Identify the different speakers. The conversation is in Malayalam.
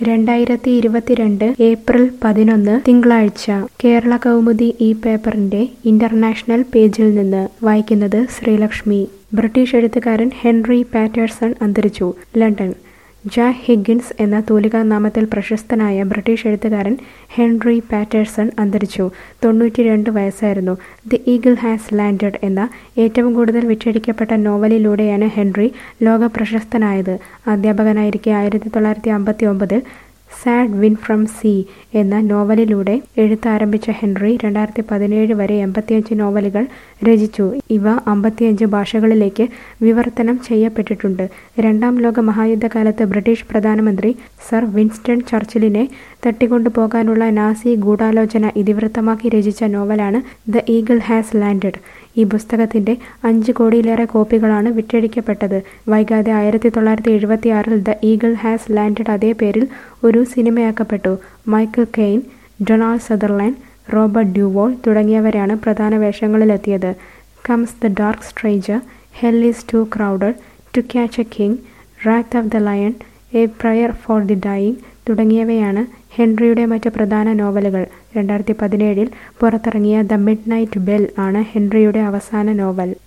Speaker 1: രണ്ടായിരത്തി ഇരുപത്തിരണ്ട് ഏപ്രിൽ പതിനൊന്ന് തിങ്കളാഴ്ച കേരള കൗമുദി ഈ പേപ്പറിന്റെ ഇന്റർനാഷണൽ പേജിൽ നിന്ന് വായിക്കുന്നത് ശ്രീലക്ഷ്മി ബ്രിട്ടീഷ് എഴുത്തുകാരൻ ഹെൻറി പാറ്റേഴ്സൺ അന്തരിച്ചു ലണ്ടൻ ജാക്ക് ഹിഗിൻസ് എന്ന തൂലികാനാമത്തിൽ പ്രശസ്തനായ ബ്രിട്ടീഷ് എഴുത്തുകാരൻ ഹെൻറി പാറ്റേഴ്സൺ അന്തരിച്ചു തൊണ്ണൂറ്റിരണ്ട് വയസ്സായിരുന്നു ദി ഈഗിൾ ഹാസ് ലാൻഡഡ് എന്ന ഏറ്റവും കൂടുതൽ വിറ്റഴിക്കപ്പെട്ട നോവലിലൂടെയാണ് ഹെൻറി ലോക പ്രശസ്തനായത് അധ്യാപകനായിരിക്കെ ആയിരത്തി തൊള്ളായിരത്തി അമ്പത്തി ഒമ്പതിൽ സാഡ് വിൻ ഫ്രം സീ എന്ന നോവലിലൂടെ എഴുത്താരംഭിച്ച ഹെൻറി രണ്ടായിരത്തി പതിനേഴ് വരെ എൺപത്തിയഞ്ച് നോവലുകൾ രചിച്ചു ഇവ അമ്പത്തിയഞ്ച് ഭാഷകളിലേക്ക് വിവർത്തനം ചെയ്യപ്പെട്ടിട്ടുണ്ട് രണ്ടാം ലോക മഹായുദ്ധകാലത്ത് ബ്രിട്ടീഷ് പ്രധാനമന്ത്രി സർ വിൻസ്റ്റൺ ചർച്ചിലിനെ തട്ടിക്കൊണ്ടുപോകാനുള്ള നാസി ഗൂഢാലോചന ഇതിവൃത്തമാക്കി രചിച്ച നോവലാണ് ദ ഈഗിൾ ഹാസ് ലാൻഡഡ് ഈ പുസ്തകത്തിന്റെ അഞ്ച് കോടിയിലേറെ കോപ്പികളാണ് വിറ്റഴിക്കപ്പെട്ടത് വൈകാതെ ആയിരത്തി തൊള്ളായിരത്തി എഴുപത്തി ആറിൽ ദ ഈഗിൾ ഹാസ് ലാൻഡഡ് അതേ പേരിൽ ഒരു സിനിമയാക്കപ്പെട്ടു Michael Caine Donald Sutherland Robert Duvall തുടങ്ങിയവരാണ് പ്രധാന വേഷങ്ങളിലെത്തിയത് comes the dark stranger hell is too crowded to catch a king wrath of the lion a prayer for the dying തുടങ്ങിയവയാണ് ഹെൻറിയുടെ മറ്റ് പ്രധാന നോവലുകൾ രണ്ടായിരത്തി പതിനേഴിൽ പുറത്തിറങ്ങിയ ദ മിഡ് നൈറ്റ് ബെൽ ആണ് ഹെൻറിയുടെ അവസാന നോവൽ